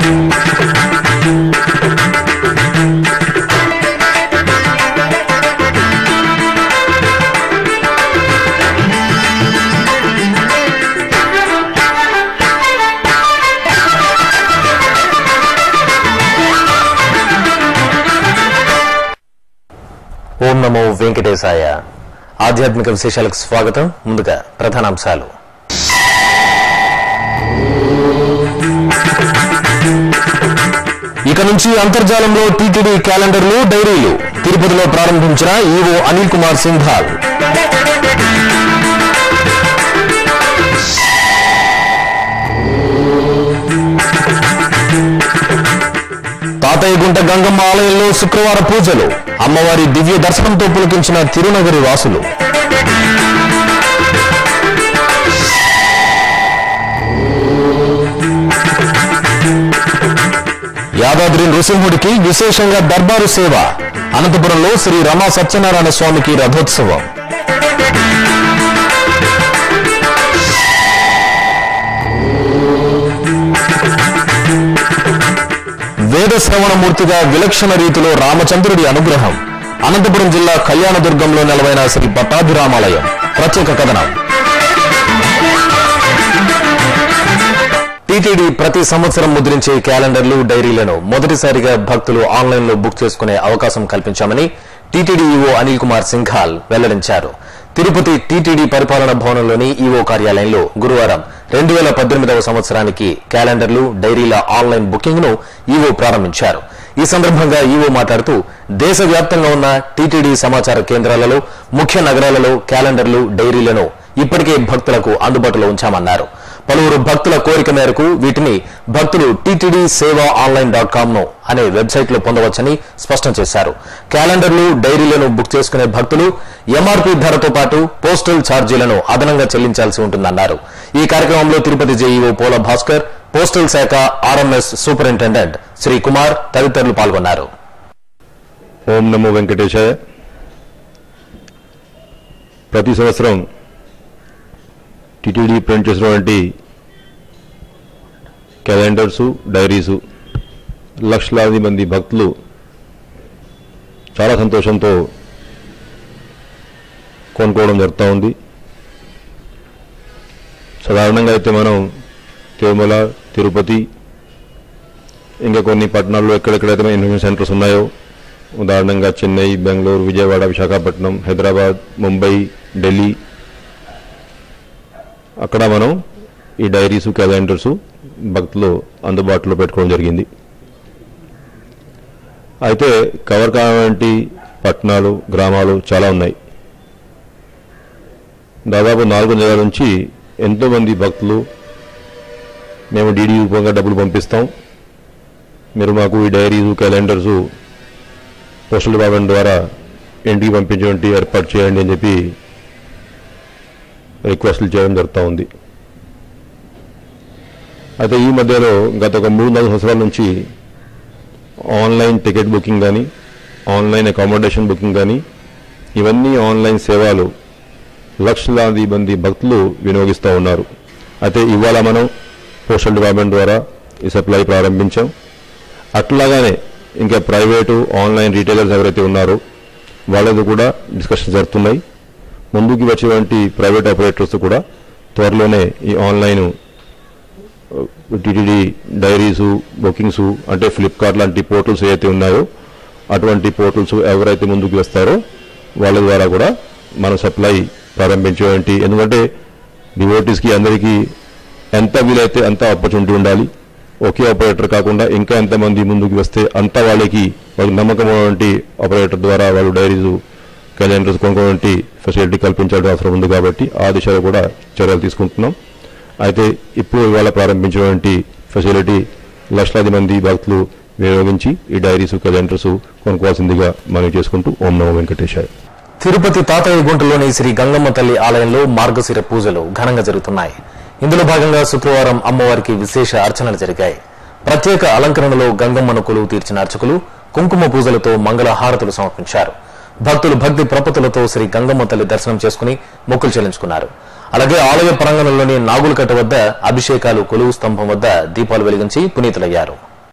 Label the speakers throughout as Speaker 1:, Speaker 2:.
Speaker 1: ఓం నమో వెంకటేశాయ ఆధ్యాత్మిక విశేషాలకు స్వాగతం ముందుగా ప్రధానాంశాలు ఇక నుంచి అంతర్జాలంలో టీటీడీ క్యాలెండర్లు డైరీలు తిరుపతిలో ప్రారంభించిన ఈవో అనిల్ కుమార్ సింఘాల్ తాతయ్యగుంట గంగమ్మ ఆలయంలో శుక్రవార పూజలు అమ్మవారి దివ్య దర్శనంతో పులకించిన తిరునగరి వాసులు యాదాద్రి నృసింహుడికి విశేషంగా దర్బారు సేవ అనంతపురంలో శ్రీ రమా సత్యనారాయణ స్వామికి రథోత్సవం వేద శ్రవణమూర్తిగా విలక్షణ రీతిలో రామచంద్రుడి అనుగ్రహం అనంతపురం జిల్లా కళ్యాణదుర్గంలో నెలవైన శ్రీ పట్టాభిరామాలయం ప్రత్యేక కథనం టీటీడీ ప్రతి సంవత్సరం ముద్రించే క్యాలెండర్లు డైరీలను మొదటిసారిగా భక్తులు ఆన్లైన్లో బుక్ చేసుకునే అవకాశం కల్పించామని టీటీడీ ఈవో అనిల్ కుమార్ సింఘాల్ వెల్లడించారు తిరుపతి టీటీడీ పరిపాలన భవనంలోని ఈవో కార్యాలయంలో గురువారం రెండు వేల పద్దెనిమిదవ సంవత్సరానికి క్యాలెండర్లు డైరీల ఆన్లైన్ బుకింగ్ ను ఈవో ప్రారంభించారు ఈ సందర్భంగా ఈవో మాట్లాడుతూ దేశవ్యాప్తంగా ఉన్న టీటీడీ సమాచార కేంద్రాలలో ముఖ్య నగరాలలో క్యాలెండర్లు డైరీలను ఇప్పటికే భక్తులకు అందుబాటులో ఉంచామన్నారు పలువురు భక్తుల కోరిక మేరకు వీటిని భక్తులు TTD seva online dot com ను అనే వెబ్సైట్ లో పొందవచ్చని స్పష్టం చేశారు క్యాలెండర్లు డైరీలను బుక్ చేసుకునే భక్తులు ఎంఆర్పీ ధరతో పాటు పోస్టల్ ఛార్జీలను అదనంగా చెల్లించాల్సి ఉంటుందన్నారు ఈ కార్యక్రమంలో తిరుపతి జేఈఓ పోల భాస్కర్ పోస్టల్ శాఖ ఆర్ఎంఎస్ సూపరింటెండెంట్ శ్రీ కుమార్ తదితరులు పాల్గొన్నారు
Speaker 2: ఓం నమో వెంకటేశాయ ప్రతి సంవత్సరం టిటిడి ప్రింట్ చేసినటువంటి క్యాలెండర్సు డైరీసు లక్షలాది మంది భక్తులు చాలా సంతోషంతో కొనుక్కోవడం జరుగుతూ ఉంది సాధారణంగా అయితే మనం తిరుమల తిరుపతి ఇంకా కొన్ని పట్టణాల్లో ఎక్కడెక్కడైతే ఇన్వెస్ట్మెంట్ సెంటర్స్ ఉన్నాయో ఉదాహరణంగా చెన్నై బెంగళూరు విజయవాడ విశాఖపట్నం హైదరాబాద్ ముంబై ఢిల్లీ అక్కడ మనం ఈ డైరీసు క్యాలెండర్సు భక్తులు అందుబాటులో పెట్టుకోవడం జరిగింది అయితే కవర్ కావాలంటి పట్టణాలు గ్రామాలు చాలా ఉన్నాయి దాదాపు నాలుగు నెలల నుంచి ఎంతోమంది భక్తులు మేము డీడీ రూపంగా డబ్బులు పంపిస్తాం మీరు మాకు ఈ డైరీసు క్యాలెండర్సు పోస్టల్ డిపార్ట్మెంట్ ద్వారా ఇంటికి పంపించేటువంటి ఏర్పాటు చేయండి అని చెప్పి రిక్వెస్ట్లు చేయడం జరుగుతూ ఉంది అయితే ఈ మధ్యలో గత ఒక మూడు నాలుగు సంవత్సరాల నుంచి ఆన్లైన్ టికెట్ బుకింగ్ కానీ ఆన్లైన్ అకామిడేషన్ బుకింగ్ కానీ ఇవన్నీ ఆన్లైన్ సేవలు లక్షలాది మంది భక్తులు వినియోగిస్తూ ఉన్నారు అయితే ఇవాళ మనం పోస్టల్ డిపార్ట్మెంట్ ద్వారా ఈ సప్లై ప్రారంభించాం అట్లాగానే ఇంకా ప్రైవేటు ఆన్లైన్ రీటైలర్స్ ఎవరైతే ఉన్నారో వాళ్ళది కూడా డిస్కషన్ జరుగుతున్నాయి ముందుకు వచ్చేటువంటి ప్రైవేట్ ఆపరేటర్స్ కూడా త్వరలోనే ఈ ఆన్లైన్ టీటీడీ డైరీసు బుకింగ్స్ అంటే ఫ్లిప్కార్ట్ లాంటి పోర్టల్స్ ఏవైతే ఉన్నాయో అటువంటి పోర్టల్స్ ఎవరైతే ముందుకు వస్తారో వాళ్ళ ద్వారా కూడా మనం సప్లై ప్రారంభించేటువంటి ఎందుకంటే డివోటీస్కి అందరికీ ఎంత వీలైతే అంత ఆపర్చునిటీ ఉండాలి ఒకే ఆపరేటర్ కాకుండా ఇంకా ఎంతమంది ముందుకు వస్తే అంత వాళ్ళకి వాళ్ళకి నమ్మకమైనటువంటి ఆపరేటర్ ద్వారా వాళ్ళు డైరీస్ క్యాలెండర్స్ కొనుక్కోవాలంటి ఫెసిలిటీ కల్పించాల్సిన అవసరం ఉంది కాబట్టి ఆ దిశలో కూడా చర్యలు తీసుకుంటున్నాం అయితే ఇప్పుడు ఇవాళ ప్రారంభించినటువంటి ఫెసిలిటీ లక్షలాది మంది భక్తులు వినియోగించి ఈ డైరీస్ క్యాలెండర్స్ కొనుక్కోవాల్సిందిగా మనం చేసుకుంటూ ఓం నమో వెంకటేశాయ
Speaker 1: తిరుపతి తాతయ్య గుంటలోని శ్రీ గంగమ్మ తల్లి ఆలయంలో మార్గశిర పూజలు ఘనంగా జరుగుతున్నాయి ఇందులో భాగంగా శుక్రవారం అమ్మవారికి విశేష అర్చనలు జరిగాయి ప్రత్యేక అలంకరణలో గంగమ్మను కొలువు తీర్చిన అర్చకులు కుంకుమ పూజలతో మంగళ హారతులు సమర్పించారు భక్తులు భక్తి ప్రపతులతో శ్రీ గంగమ్మ తల్లి దర్శనం చేసుకుని మొక్కులు చెల్లించుకున్నారు అలాగే ఆలయ ప్రాంగణంలోని నాగులకట్ట వద్ద అభిషేకాలు కొలువు స్తంభం వద్ద దీపాలు వెలిగించి పునీతులయ్యారు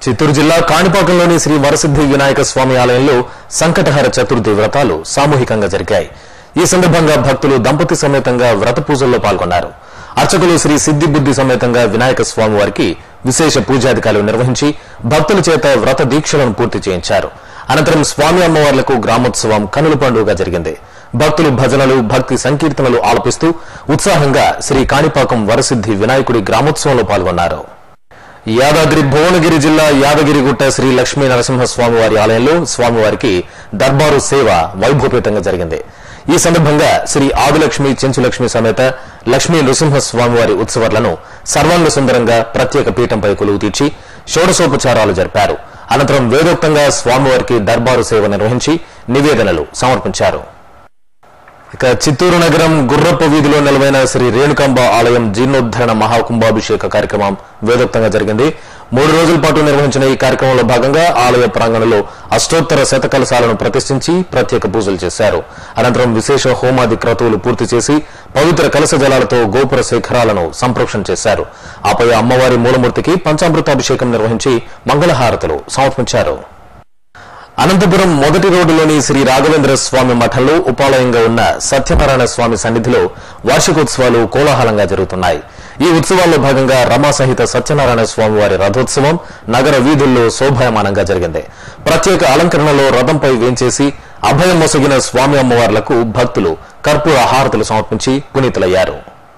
Speaker 1: చిత్తూరు జిల్లా కాణిపాకంలోని శ్రీ వరసిద్ధి వినాయక స్వామి ఆలయంలో సంకటహర చతుర్థి వ్రతాలు సామూహికంగా జరిగాయి ఈ సందర్భంగా భక్తులు దంపతి సమేతంగా వ్రత పూజల్లో పాల్గొన్నారు అర్చకులు శ్రీ సిద్ధి బుద్ధి సమేతంగా వినాయక స్వామి వారికి విశేష పూజాధికారులు నిర్వహించి భక్తుల చేత వ్రత దీక్షలను పూర్తి చేయించారు అనంతరం స్వామి అమ్మవార్లకు గ్రామోత్సవం కనుల పండుగగా జరిగింది భక్తులు భజనలు భక్తి సంకీర్తనలు ఆలపిస్తూ ఉత్సాహంగా శ్రీ కాణిపాకం వరసిద్ధి వినాయకుడి గ్రామోత్సవంలో పాల్గొన్నారు యాదాద్రి భువనగిరి జిల్లా యాదగిరిగుట్ట శ్రీ లక్ష్మీ నరసింహస్వామి వారి ఆలయంలో స్వామివారికి దర్బారు సేవ వైభవపేతంగా జరిగింది ఈ సందర్భంగా శ్రీ ఆదిలక్ష్మి చెంచులక్ష్మి సమేత లక్ష్మీ నృసింహస్వామి వారి ఉత్సవాలను సర్వాంగ సుందరంగా ప్రత్యేక పీఠంపై కొలువు తీర్చి షోడశోపచారాలు జరిపారు అనంతరం వేదోక్తంగా స్వామివారికి దర్బారు సేవ నిర్వహించి నివేదనలు సమర్పించారు ఇక చిత్తూరు నగరం గుర్రప్ప వీధిలో నెలవైన శ్రీ రేణుకాంబ ఆలయం జీర్ణోద్ధరణ మహాకుంభాభిషేక కార్యక్రమం వేదోక్తంగా జరిగింది మూడు రోజుల పాటు నిర్వహించిన ఈ కార్యక్రమంలో భాగంగా ఆలయ ప్రాంగణంలో అష్టోత్తర శతకలశాలను ప్రతిష్ఠించి ప్రత్యేక పూజలు చేశారు అనంతరం విశేష హోమాది క్రతువులు పూర్తి చేసి పవిత్ర కలశ జలాలతో గోపుర శిఖరాలను సంప్రోక్షణ చేశారు ఆపై అమ్మవారి మూలమూర్తికి పంచామృతాభిషేకం నిర్వహించి మంగళహారతులు సమర్పించారు అనంతపురం మొదటి రోడ్డులోని శ్రీ రాఘవేంద్ర స్వామి మఠంలో ఉపాలయంగా ఉన్న సత్యనారాయణ స్వామి సన్నిధిలో వార్షికోత్సవాలు కోలాహలంగా జరుగుతున్నాయి ఈ ఉత్సవాల్లో భాగంగా రమా సహిత సత్యనారాయణ స్వామి వారి రథోత్సవం నగర వీధుల్లో శోభాయమానంగా జరిగింది ప్రత్యేక అలంకరణలో రథంపై వేంచేసి అభయం మొసగిన స్వామి అమ్మవార్లకు భక్తులు కర్పూర హారతులు సమర్పించి పునీతులయ్యారు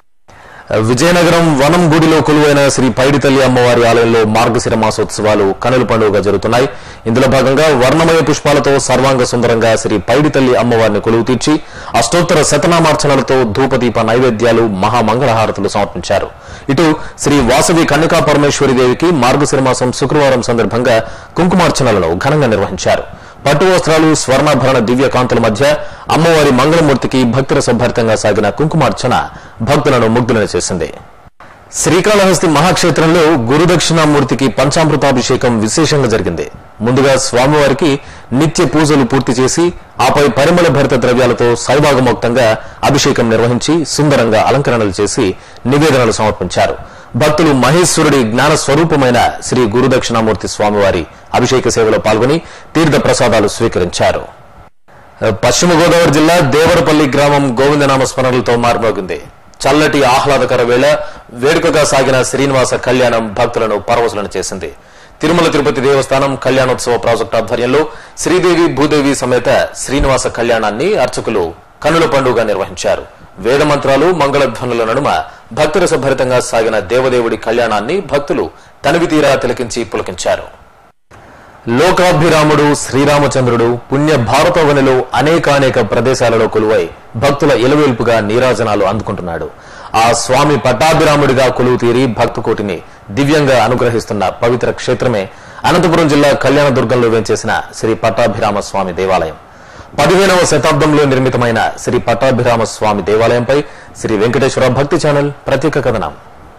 Speaker 1: విజయనగరం వనం గుడిలో కొలువైన శ్రీ పైడితల్లి అమ్మవారి ఆలయంలో మార్గశిర మాసోత్సవాలు కనుల పండుగగా జరుగుతున్నాయి ఇందులో భాగంగా వర్ణమయ పుష్పాలతో సర్వాంగ సుందరంగా శ్రీ పైడితల్లి అమ్మవారిని కొలువు తీర్చి అష్టోత్తర శతనామార్చనలతో ధూపదీప నైవేద్యాలు మహామంగళహారతులు సమర్పించారు ఇటు శ్రీ వాసవి కన్యకా పరమేశ్వరి దేవికి మార్గశిర మాసం శుక్రవారం సందర్భంగా కుంకుమార్చనలను ఘనంగా నిర్వహించారు పట్టు వస్త్రాలు స్వర్ణాభరణ దివ్య కాంతుల మధ్య అమ్మవారి మంగళమూర్తికి భక్తుల భరితంగా సాగిన కుంకుమార్చన భక్తులను ముగ్ధులను చేసింది శ్రీకాళహస్తి మహాక్షేత్రంలో గురుదక్షిణామూర్తికి పంచామృతాభిషేకం విశేషంగా జరిగింది ముందుగా స్వామివారికి నిత్య పూజలు పూర్తి చేసి ఆపై పరిమళ భరిత ద్రవ్యాలతో సైభాగమోక్తంగా అభిషేకం నిర్వహించి సుందరంగా అలంకరణలు చేసి నివేదనలు సమర్పించారు భక్తులు మహేశ్వరుడి జ్ఞాన స్వరూపమైన శ్రీ గురుదక్షిణామూర్తి స్వామివారి అభిషేక సేవలో పాల్గొని తీర్థ ప్రసాదాలు స్వీకరించారు పశ్చిమ గోదావరి జిల్లా దేవరపల్లి గ్రామం గోవిందనామ స్మరణలతో మారుమోగింది చల్లటి ఆహ్లాదకర వేళ వేడుకగా సాగిన శ్రీనివాస కళ్యాణం భక్తులను పరవశులను చేసింది తిరుమల తిరుపతి దేవస్థానం కళ్యాణోత్సవ ప్రాజెక్టు ఆధ్వర్యంలో శ్రీదేవి భూదేవి సమేత శ్రీనివాస కళ్యాణాన్ని అర్చకులు కన్నుల పండుగ నిర్వహించారు వేద మంత్రాలు మంగళధ్వనుల నడుమ భక్తుల సభరితంగా సాగిన దేవదేవుడి కళ్యాణాన్ని భక్తులు తనివి తీరా తిలకించి పులకించారు లోకాభిరాముడు శ్రీరామచంద్రుడు పుణ్య భారతవనిలో అనేకానేక ప్రదేశాలలో కొలువై భక్తుల ఇలవేల్పుగా నీరాజనాలు అందుకుంటున్నాడు ఆ స్వామి పట్టాభిరాముడిగా కొలువు తీరి భక్తకోటిని దివ్యంగా అనుగ్రహిస్తున్న పవిత్ర క్షేత్రమే అనంతపురం జిల్లా కళ్యాణదుర్గంలో వేంచేసిన శ్రీ పట్టాభిరామ స్వామి దేవాలయం పదిహేనవ శతాబ్దంలో నిర్మితమైన శ్రీ పట్టాభిరామ స్వామి దేవాలయంపై శ్రీ వెంకటేశ్వర భక్తి ఛానల్ ప్రత్యేక కథనం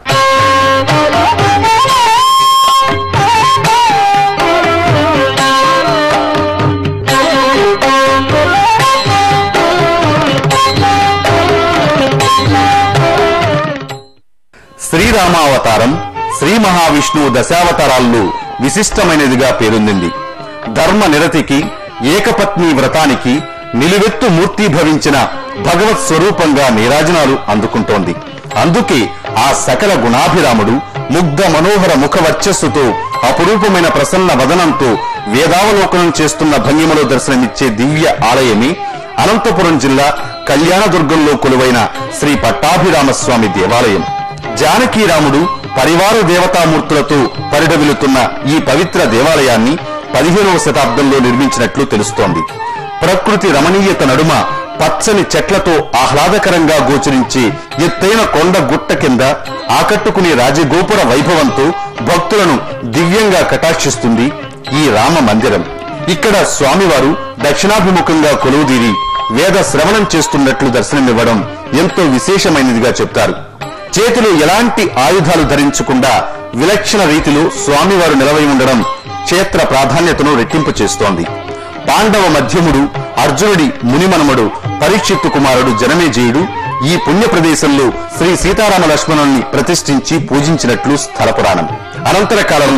Speaker 3: శ్రీరామావతారం శ్రీ మహావిష్ణువు దశావతారాల్లో విశిష్టమైనదిగా పేరొందింది ధర్మ నిరతికి ఏకపత్ని వ్రతానికి నిలువెత్తు మూర్తీభవించిన భగవత్ స్వరూపంగా నీరాజనాలు అందుకుంటోంది అందుకే ఆ సకల గుణాభిరాముడు ముగ్ధ మనోహర ముఖ వర్చస్సుతో అపురూపమైన ప్రసన్న వదనంతో వేదావలోకనం చేస్తున్న భంగిమలో దర్శనమిచ్చే దివ్య ఆలయమే అనంతపురం జిల్లా కళ్యాణదుర్గంలో కొలువైన శ్రీ పట్టాభిరామస్వామి దేవాలయం జానకీరాముడు పరివార దేవతామూర్తులతో పరిడవిలుతున్న ఈ పవిత్ర దేవాలయాన్ని పదిహేనవ శతాబ్దంలో నిర్మించినట్లు తెలుస్తోంది ప్రకృతి రమణీయత నడుమ పచ్చని చెట్లతో ఆహ్లాదకరంగా గోచరించే ఎత్తైన కొండ గుట్ట కింద ఆకట్టుకునే రాజగోపుర వైభవంతో భక్తులను దివ్యంగా కటాక్షిస్తుంది ఈ రామ మందిరం ఇక్కడ స్వామివారు దక్షిణాభిముఖంగా కొలువుదీరి వేద శ్రవణం చేస్తున్నట్లు దర్శనమివ్వడం ఎంతో విశేషమైనదిగా చెప్తారు చేతిలో ఎలాంటి ఆయుధాలు ధరించకుండా విలక్షణ రీతిలో స్వామివారు నిలవై ఉండడం క్షేత్ర ప్రాధాన్యతను రెట్టింపు చేస్తోంది పాండవ మధ్యముడు అర్జునుడి మునిమనముడు పరీక్షిత్తు కుమారుడు జనమేజయుడు ఈ పుణ్య ప్రదేశంలో శ్రీ సీతారామ లక్ష్మణుల్ని ప్రతిష్ఠించి పూజించినట్లు స్థల పురాణం అనంతర కాలంలో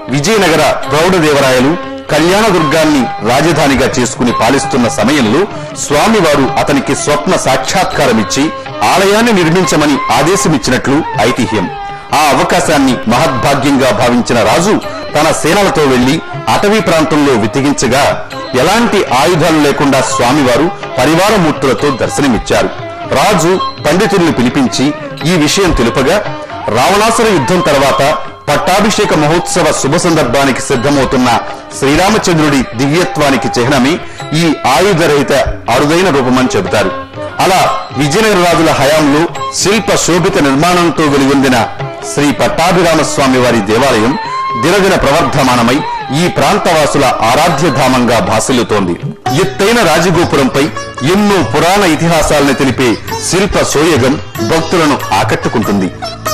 Speaker 3: విజయనగర ప్రౌఢదేవరాయలు కళ్యాణదుర్గాన్ని రాజధానిగా చేసుకుని పాలిస్తున్న సమయంలో స్వామివారు అతనికి స్వప్న సాక్షాత్కారమిచ్చి ఆలయాన్ని నిర్మించమని ఆదేశమిచ్చినట్లు ఐతిహ్యం ఆ అవకాశాన్ని మహద్భాగ్యంగా భావించిన రాజు తన సేనలతో వెళ్లి అటవీ ప్రాంతంలో వితిగించగా ఎలాంటి ఆయుధాలు లేకుండా స్వామివారు పరివారమూర్తులతో దర్శనమిచ్చారు రాజు పండితుల్ని పిలిపించి ఈ విషయం తెలుపగా రావణాసుర యుద్ధం తర్వాత పట్టాభిషేక మహోత్సవ శుభ సందర్భానికి సిద్ధమవుతున్న శ్రీరామచంద్రుడి దివ్యత్వానికి చిహ్నమే ఈ ఆయుధరహిత అరుదైన రూపమని చెబుతారు అలా విజయనగర రాజుల హయాంలో శిల్ప శోభిత నిర్మాణంతో వెలుగొందిన శ్రీ పట్టాభిరామ స్వామి వారి దేవాలయం దినదిన ప్రవర్ధమానమై ఈ ప్రాంతవాసుల ఆరాధ్యధామంగా భాసిల్లుతోంది ఎత్తైన రాజగోపురంపై ఎన్నో పురాణ ఇతిహాసాలను తెలిపే శిల్ప సోయగం భక్తులను ఆకట్టుకుంటుంది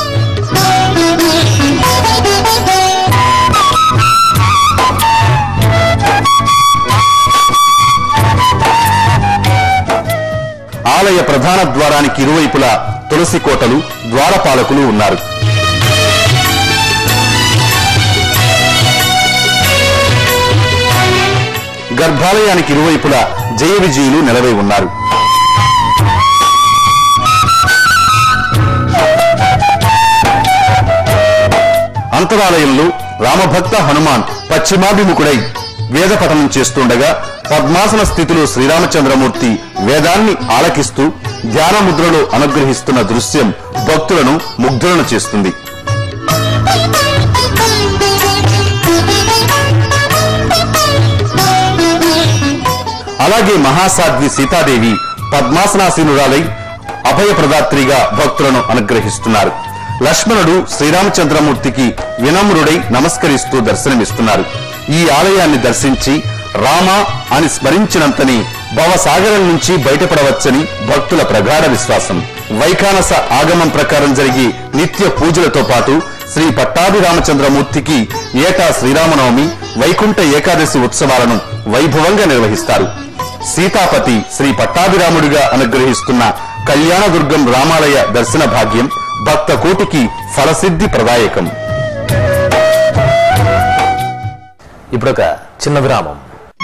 Speaker 3: ఆలయ ప్రధాన ద్వారానికి ఇరువైపులా తులసి కోటలు ద్వారపాలకులు ఉన్నారు గర్భాలయానికి ఇరువైపులా జయ విజయులు నిలవై ఉన్నారు అంతరాలయంలో రామభక్త హనుమాన్ పశ్చిమాభిముఖుడై వేద పఠనం చేస్తుండగా పద్మాసన స్థితిలో శ్రీరామచంద్రమూర్తి వేదాన్ని ఆలకిస్తూ ధ్యాన ముద్రలో అనుగ్రహిస్తున్న దృశ్యం భక్తులను ముగ్ధులను చేస్తుంది అలాగే మహాసాధ్వి సీతాదేవి పద్మాసనాసీనురాలై అభయప్రదాత్రిగా భక్తులను అనుగ్రహిస్తున్నారు లక్ష్మణుడు శ్రీరామచంద్రమూర్తికి వినమ్రుడై నమస్కరిస్తూ దర్శనమిస్తున్నారు ఈ ఆలయాన్ని దర్శించి రామ అని స్మరించినంతని భవసాగరం నుంచి బయటపడవచ్చని భక్తుల ప్రగాఢ విశ్వాసం వైఖానస ఆగమం ప్రకారం జరిగే నిత్య పూజలతో పాటు శ్రీ పట్టాభిరామచంద్రమూర్తికి ఏటా శ్రీరామనవమి వైకుంఠ ఏకాదశి ఉత్సవాలను వైభవంగా నిర్వహిస్తారు సీతాపతి శ్రీ పట్టాభిరాముడిగా అనుగ్రహిస్తున్న కళ్యాణదుర్గం రామాలయ దర్శన భాగ్యం భక్త కోటికి ఫలసిద్ధి ప్రదాయకం
Speaker 1: ఇప్పుడొక చిన్న విరామం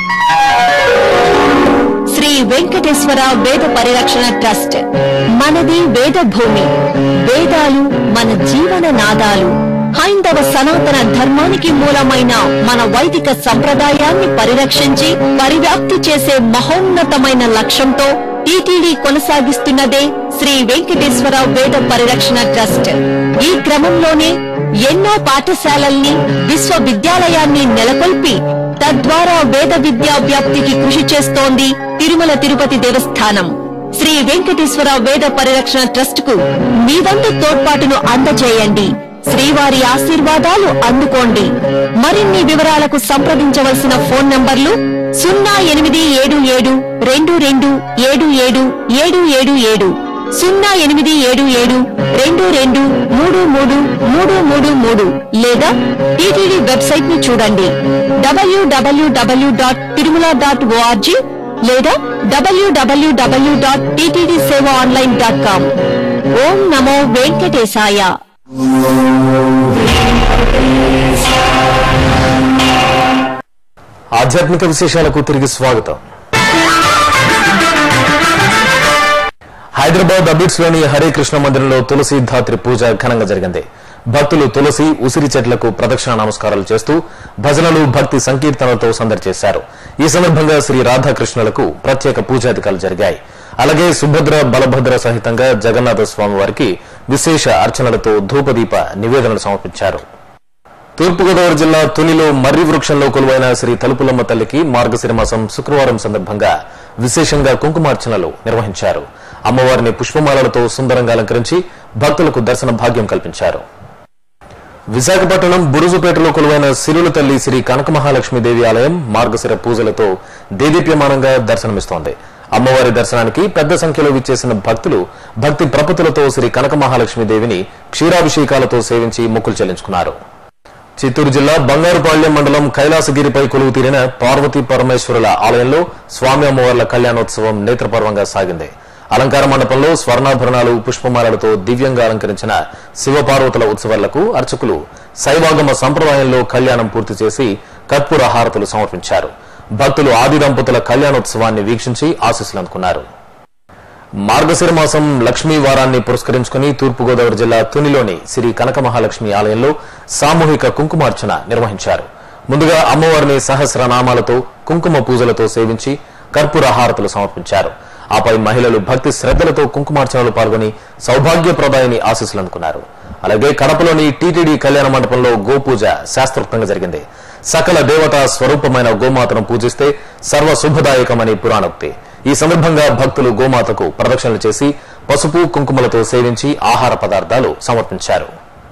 Speaker 4: శ్రీ వెంకటేశ్వర వేద పరిరక్షణ ట్రస్ట్ మనది వేద భూమి వేదాలు మన జీవన నాదాలు హైందవ సనాతన ధర్మానికి మూలమైన మన వైదిక సంప్రదాయాన్ని పరిరక్షించి పరివ్యాప్తి చేసే మహోన్నతమైన లక్ష్యంతో టీటీడీ కొనసాగిస్తున్నదే శ్రీ వెంకటేశ్వర వేద పరిరక్షణ ట్రస్ట్ ఈ క్రమంలోనే ఎన్నో పాఠశాలల్ని విశ్వవిద్యాలయాన్ని నెలకొల్పి తద్వారా వేద విద్యా వ్యాప్తికి కృషి చేస్తోంది తిరుమల తిరుపతి దేవస్థానం శ్రీ వెంకటేశ్వర వేద పరిరక్షణ ట్రస్ట్ కు మీ వంతు తోడ్పాటును అందజేయండి శ్రీవారి ఆశీర్వాదాలు అందుకోండి మరిన్ని వివరాలకు సంప్రదించవలసిన ఫోన్ నంబర్లు సున్నా ఎనిమిది ఏడు ఏడు రెండు రెండు ఏడు ఏడు ఏడు ఏడు ఏడు సున్నా ఎనిమిది ఏడు ఏడు రెండు రెండు మూడు మూడు మూడు మూడు మూడు లేదా టీటీడీ వెబ్సైట్ ని చూడండి WWW dot Tirumala dot ORG లేదా WWW dot TTD seva online dot com ఓం నమో వెంకటేశాయ
Speaker 1: ఆధ్యాత్మిక విశేషాలకు తిరిగి స్వాగతం హైదరాబాద్ అబిడ్స్ లోని హరే కృష్ణ మందిరంలో తులసి ధాత్రి పూజ ఘనంగా జరిగింది భక్తులు తులసి ఉసిరి చెట్లకు ప్రదక్షిణ నమస్కారాలు చేస్తూ భజనలు భక్తి సంకీర్తనలతో సందడి చేశారు ఈ సందర్భంగా శ్రీ రాధాకృష్ణులకు ప్రత్యేక పూజాధికాలు జరిగాయి అలాగే సుభద్ర బలభద్ర సహితంగా జగన్నాథ స్వామి వారికి విశేష అర్చనలతో ధూపదీప నివేదనలు సమర్పించారు తూర్పుగోదావరి జిల్లా తునిలో మర్రి వృక్షంలో కొలువైన శ్రీ తలుపులమ్మ తల్లికి మార్గశిర మాసం శుక్రవారం సందర్భంగా విశేషంగా కుంకుమార్చనలు నిర్వహించారు అమ్మవారిని పుష్పమాలలతో సుందరంగా అలంకరించి భక్తులకు దర్శన భాగ్యం కల్పించారు విశాఖపట్నం బురుజుపేటలో కొలువైన సిరుల తల్లి శ్రీ కనక మహాలక్ష్మీదేవి ఆలయం మార్గశిర పూజలతో దేదీప్యమానంగా దర్శనమిస్తోంది అమ్మవారి దర్శనానికి పెద్ద సంఖ్యలో విచ్చేసిన భక్తులు భక్తి ప్రపతులతో శ్రీ కనక మహాలక్ష్మీదేవిని క్షీరాభిషేకాలతో సేవించి మొక్కులు చెల్లించుకున్నారు చిత్తూరు జిల్లా బంగారుపాళ్యం మండలం కైలాసగిరిపై కొలువు తీరిన పార్వతీ పరమేశ్వరుల ఆలయంలో స్వామి అమ్మవార్ల కళ్యాణోత్సవం నేత్రపర్వంగా సాగింది అలంకార మండపంలో స్వర్ణాభరణాలు పుష్పమాలలతో దివ్యంగా అలంకరించిన శివపార్వతుల ఉత్సవాలకు అర్చకులు శైవాగమ సంప్రదాయంలో కళ్యాణం పూర్తి చేసి కర్పూర హారతులు సమర్పించారు భక్తులు ఆది దంపతుల కళ్యాణోత్సవాన్ని వీక్షించి ఆశీస్సులు అందుకున్నారు మార్గశిర మాసం లక్ష్మీ వారాన్ని పురస్కరించుకుని తూర్పుగోదావరి జిల్లా తునిలోని శ్రీ కనక మహాలక్ష్మి ఆలయంలో సామూహిక కుంకుమార్చన నిర్వహించారు ముందుగా అమ్మవారిని సహస్రనామాలతో కుంకుమ పూజలతో సేవించి కర్పూర హారతులు సమర్పించారు ఆపై మహిళలు భక్తి శ్రద్ధలతో కుంకుమార్చనలో పాల్గొని సౌభాగ్యప్రదాయని ఆశీస్సులు అందుకున్నారు అలాగే కడపలోని టీటీడీ కళ్యాణ మండపంలో గోపూజ శాస్త్రోక్తంగా జరిగింది సకల దేవతా స్వరూపమైన గోమాతను పూజిస్తే సర్వ శుభదాయకమని పురాణోక్తి ఈ సందర్భంగా భక్తులు గోమాతకు ప్రదక్షిణలు చేసి పసుపు కుంకుమలతో సేవించి ఆహార పదార్థాలు సమర్పించారు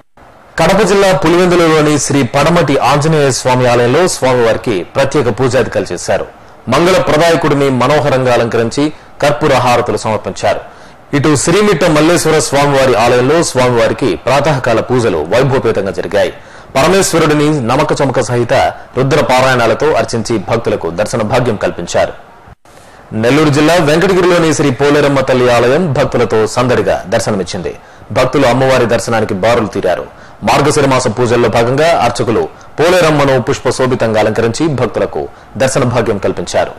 Speaker 1: కడప జిల్లా పులివెందులలోని శ్రీ పడమటి ఆంజనేయ స్వామి ఆలయంలో స్వామివారికి ప్రత్యేక పూజాధికారులు చేశారు మంగళ ప్రదాయకుడిని మనోహరంగా అలంకరించి కర్పూర హారతులు సమర్పించారు ఇటు శ్రీమిట్ట మల్లేశ్వర స్వామివారి ఆలయంలో స్వామివారికి ప్రాతకాల పూజలు వైభవపేతంగా జరిగాయి పరమేశ్వరుడిని నమక చమక సహిత రుద్ర పారాయణాలతో అర్చించి భక్తులకు దర్శన భాగ్యం కల్పించారు నెల్లూరు జిల్లా వెంకటగిరిలోని శ్రీ పోలేరమ్మ తల్లి ఆలయం భక్తులతో సందడిగా దర్శనమిచ్చింది భక్తులు అమ్మవారి దర్శనానికి బారులు తీరారు మార్గశిర మాస పూజల్లో భాగంగా అర్చకులు పోలేరమ్మను పుష్ప శోభితంగా అలంకరించి భక్తులకు దర్శన భాగ్యం కల్పించారు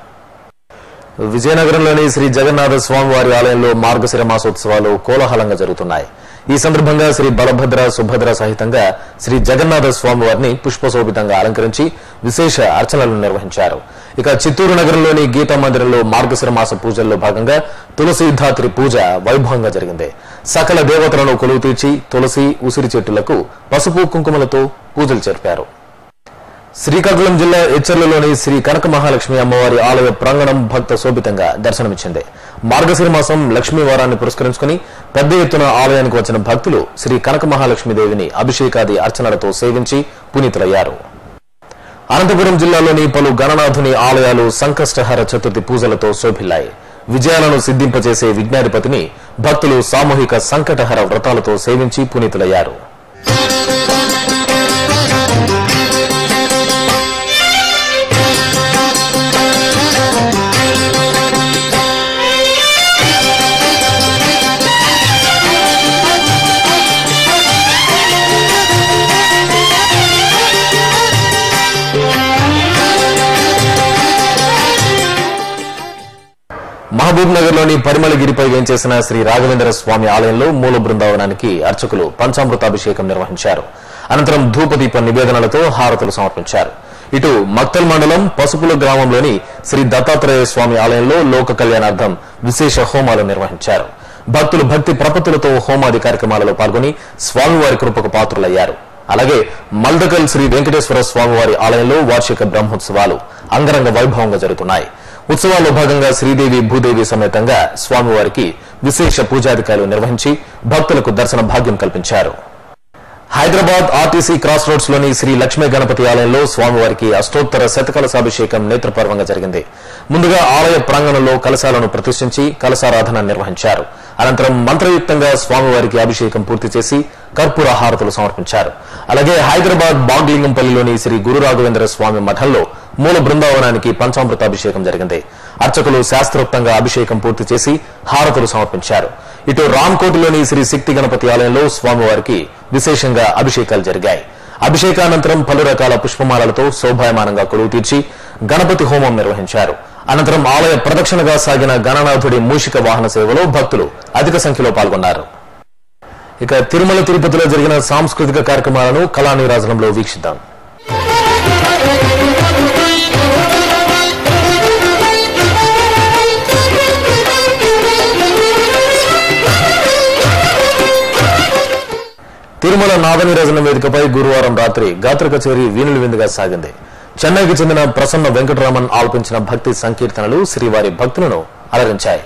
Speaker 1: విజయనగరంలోని శ్రీ జగన్నాథ స్వామివారి ఆలయంలో మార్గశిర మాసోత్సవాలు కోలాహలంగా జరుగుతున్నాయి ఈ సందర్భంగా శ్రీ బలభద్ర సుభద్ర సహితంగా శ్రీ జగన్నాథ స్వామివారిని పుష్పశోభితంగా అలంకరించి విశేష అర్చనలు నిర్వహించారు ఇక చిత్తూరు నగరంలోని గీతా మందిరంలో మార్గశిర మాస పూజల్లో భాగంగా తులసీధాత్రి పూజ వైభవంగా జరిగింది సకల దేవతలను కొలువు తీర్చి తులసి ఉసిరి చెట్టులకు పసుపు కుంకుమలతో పూజలు జరిపారు శ్రీకాకుళం జిల్లా ఎచ్చర్లలోని శ్రీ కనక మహాలక్ష్మి అమ్మవారి ఆలయ ప్రాంగణం భక్త శోభితంగా దర్శనమిచ్చింది మార్గశిర మాసం లక్ష్మీ వారాన్ని పురస్కరించుకుని పెద్ద ఎత్తున ఆలయానికి వచ్చిన భక్తులు శ్రీ కనక మహాలక్ష్మి దేవిని అభిషేకాది అర్చనలతో సేవించి పునీతులయ్యారు అనంతపురం జిల్లాలోని పలు గణనాథుని ఆలయాలు సంకష్టహర చతుర్థి పూజలతో శోభిల్లాయి విజయాలను సిద్ధింపజేసే విజ్ఞాధిపతిని భక్తులు సామూహిక సంకటహర వ్రతాలతో సేవించి పునీతులయ్యారు మహబూబ్ నగర్ లోని పరిమళగిరిపై వేంచేసిన శ్రీ రాఘవేంద్ర స్వామి ఆలయంలో మూల బృందావనానికి అర్చకులు పంచామృతాభిషేకం నిర్వహించారు అనంతరం ధూపదీప నివేదనలతో హారతులు సమర్పించారు ఇటు మక్తల్ మండలం పసుపుల గ్రామంలోని శ్రీ దత్తాత్రేయ స్వామి ఆలయంలో లోక కళ్యాణార్థం విశేష హోమాలు నిర్వహించారు భక్తులు భక్తి ప్రపత్తులతో హోమాది కార్యక్రమాలలో పాల్గొని స్వామివారి కృపకు పాత్రులయ్యారు అలాగే మల్దకల్ శ్రీ వెంకటేశ్వర స్వామివారి ఆలయంలో వార్షిక బ్రహ్మోత్సవాలు అంగరంగ వైభవంగా జరుగుతున్నాయి ఉత్సవాల్లో భాగంగా శ్రీదేవి భూదేవి సమేతంగా స్వామివారికి విశేష పూజాధికారులు నిర్వహించి భక్తులకు దర్శన భాగ్యం కల్పించారు హైదరాబాద్ ఆర్టీసీ క్రాస్ రోడ్స్ లోని శ్రీ లక్ష్మీ గణపతి ఆలయంలో స్వామివారికి అష్టోత్తర శతకలశాభిషేకం నేత్రపర్వంగా జరిగింది ముందుగా ఆలయ ప్రాంగణంలో కలశాలను ప్రతిష్ఠించి కలశారాధన నిర్వహించారు అనంతరం మంత్రయుక్తంగా స్వామివారికి అభిషేకం పూర్తి చేసి కర్పూర హారతులు సమర్పించారు అలాగే హైదరాబాద్ బాగ్లింగంపల్లిలోని శ్రీ గురు రాఘవేంద్ర స్వామి మఠంలో మూల బృందావనానికి పంచామృతాభిషేకం జరిగింది అర్చకులు శాస్త్రోక్తంగా అభిషేకం పూర్తి చేసి హారతులు సమర్పించారు ఇటు రామ్కోటిలోని శ్రీ శక్తి గణపతి ఆలయంలో స్వామివారికి విశేషంగా అభిషేకాలు జరిగాయి అభిషేకానంతరం పలు రకాల పుష్పమాలలతో శోభాయమానంగా కొలువు తీర్చి గణపతి హోమం నిర్వహించారు అనంతరం ఆలయ ప్రదక్షిణగా సాగిన గణనాథుడి మూషిక వాహన సేవలో భక్తులు అధిక సంఖ్యలో పాల్గొన్నారు ఇక తిరుమల తిరుపతిలో జరిగిన సాంస్కృతిక కార్యక్రమాలను కళానీరాజనంలో వీక్షిద్దాం తిరుమల నాదనీరాజన వేదికపై గురువారం రాత్రి గాత్ర కచేరీ వీణుల విందుగా సాగింది చెన్నైకి చెందిన ప్రసన్న వెంకటరామన్ ఆలపించిన భక్తి సంకీర్తనలు శ్రీవారి భక్తులను అలరించాయి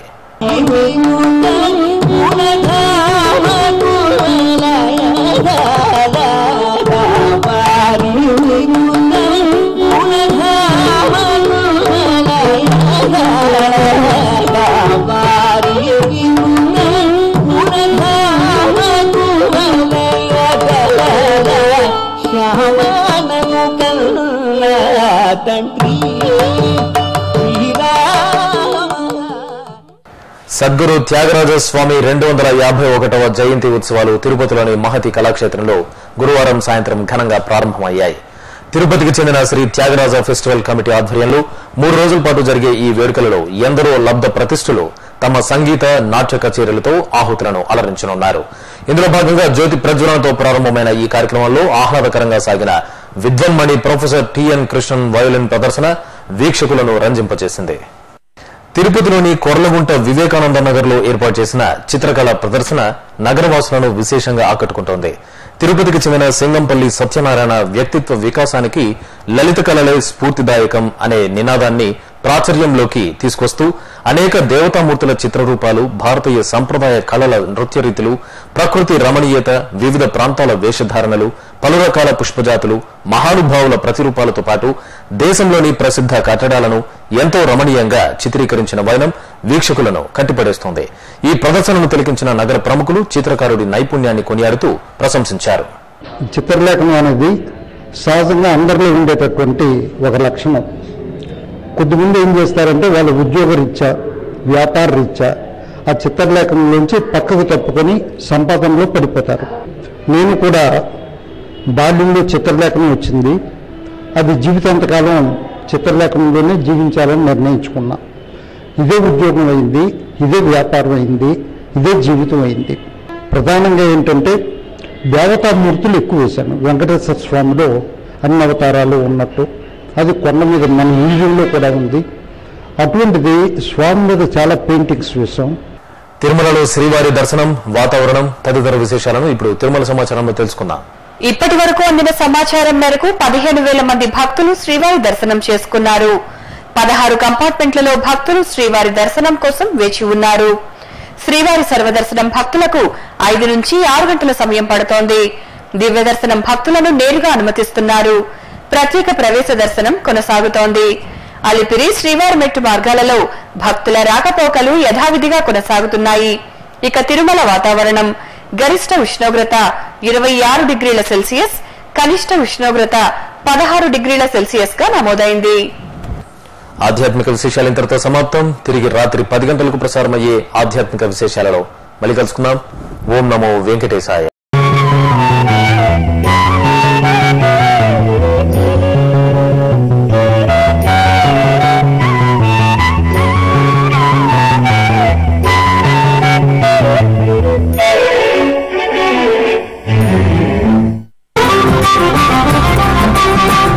Speaker 1: సద్గురు త్యాగరాజ స్వామి రెండు వందల యాభై ఒకటవ జయంతి ఉత్సవాలు తిరుపతిలోని మహతి కళాక్షేత్రంలో గురువారం సాయంత్రం ఘనంగా ప్రారంభమయ్యాయి తిరుపతికి చెందిన శ్రీ త్యాగరాజ ఫెస్టివల్ కమిటీ ఆధ్వర్యంలో మూడు రోజుల పాటు జరిగే ఈ వేడుకలలో ఎందరో లబ్ధ ప్రతిష్ఠులు తమ సంగీత నాట్య కచేరీలతో ఆహుతులను అలరించనున్నారు ఇందులో భాగంగా జ్యోతి ప్రజ్వలనతో ప్రారంభమైన ఈ కార్యక్రమంలో ఆహ్లాదకరంగా సాగిన విద్వన్మణి ప్రొఫెసర్ టిఎన్ కృష్ణన్ వయోలిన్ ప్రదర్శన వీక్షకులను రంజింపచేసింది తిరుపతిలోని కొర్లగుంట వివేకానంద నగర్ లో ఏర్పాటు చేసిన చిత్రకళ ప్రదర్శన నగరవాసులను విశేషంగా ఆకట్టుకుంటోంది తిరుపతికి చెందిన సింగంపల్లి సత్యనారాయణ వ్యక్తిత్వ వికాసానికి లలిత కళలే స్ఫూర్తిదాయకం అనే నినాదాన్ని ప్రాచుర్యంలోకి తీసుకొస్తూ అనేక దేవతామూర్తుల చిత్రరూపాలు భారతీయ సంప్రదాయ కళల నృత్య రీతులు ప్రకృతి రమణీయత వివిధ ప్రాంతాల వేషధారణలు పలు రకాల పుష్పజాతులు మహానుభావుల ప్రతిరూపాలతో పాటు దేశంలోని ప్రసిద్ధ కట్టడాలను ఎంతో రమణీయంగా చిత్రీకరించిన వైనం వీక్షకులను కట్టిపడేస్తోంది ఈ ప్రదర్శనను తిలకించిన నగర ప్రముఖులు చిత్రకారుడి నైపుణ్యాన్ని కొనియాడుతూ ప్రశంసించారు
Speaker 5: చిత్రలేఖనం అనేది సహజంగా అందరిలో ఉండేటటువంటి ఒక లక్షణం కొద్దిమంది ఏం చేస్తారంటే వాళ్ళ ఉద్యోగ రీత్యా వ్యాపార రీత్యా ఆ చిత్రలేఖనం నుంచి పక్కకు తప్పుకొని సంపాదనలో పడిపోతారు నేను కూడా బాల్యంలో చిత్రలేఖనం వచ్చింది అది జీవితాంతకాలం చిత్రలేఖనంలోనే జీవించాలని నిర్ణయించుకున్నా ఇదే ఉద్యోగం అయింది ఇదే వ్యాపారం అయింది ఇదే జీవితం అయింది ప్రధానంగా ఏంటంటే దేవతామూర్తులు ఎక్కువ వేశాను వెంకటేశ్వర స్వామిలో అన్ని అవతారాలు ఉన్నట్టు అది కొండ మీద మన మ్యూజియంలో కూడా ఉంది అటువంటిది స్వామి మీద చాలా పెయింటింగ్స్ వేశాం
Speaker 1: తిరుమలలో శ్రీవారి దర్శనం వాతావరణం తదితర విశేషాలను ఇప్పుడు తిరుమల సమాచారంలో తెలుసుకుందాం
Speaker 6: ఇప్పటి వరకు అందిన సమాచారం మేరకు పదిహేను వేల మంది భక్తులు శ్రీవారి దర్శనం చేసుకున్నారు పదహారు కంపార్ట్మెంట్లలో భక్తులు శ్రీవారి దర్శనం కోసం వేచి ఉన్నారు శ్రీవారి సర్వదర్శనం భక్తులకు ఐదు నుంచి ఆరు గంటల సమయం పడుతోంది దివ్య దర్శనం భక్తులను నేరుగా అనుమతిస్తున్నారు ప్రత్యేక ప్రవేశ దర్శనం కొనసాగుతోంది అలిపిరి శ్రీవారి మెట్టు మార్గాలలో భక్తుల రాకపోకలు యథావిధిగా కొనసాగుతున్నాయి ఇక తిరుమల వాతావరణం గరిష్ట ఉష్ణోగ్రత ఇరవై ఆరు డిగ్రీల సెల్సియస్ కనిష్ట ఉష్ణోగ్రత పదహారు డిగ్రీల సెల్సియస్ గా నమోదైంది
Speaker 1: ఆధ్యాత్మిక విశేషాలు ఇంతటితో సమాప్తం తిరిగి రాత్రి పది గంటలకు ప్రసారమయ్యే ఆధ్యాత్మిక విశేషాలలో మళ్ళీ కలుసుకుందాం ఓం నమో వెంకటేశాయ
Speaker 7: Thank you.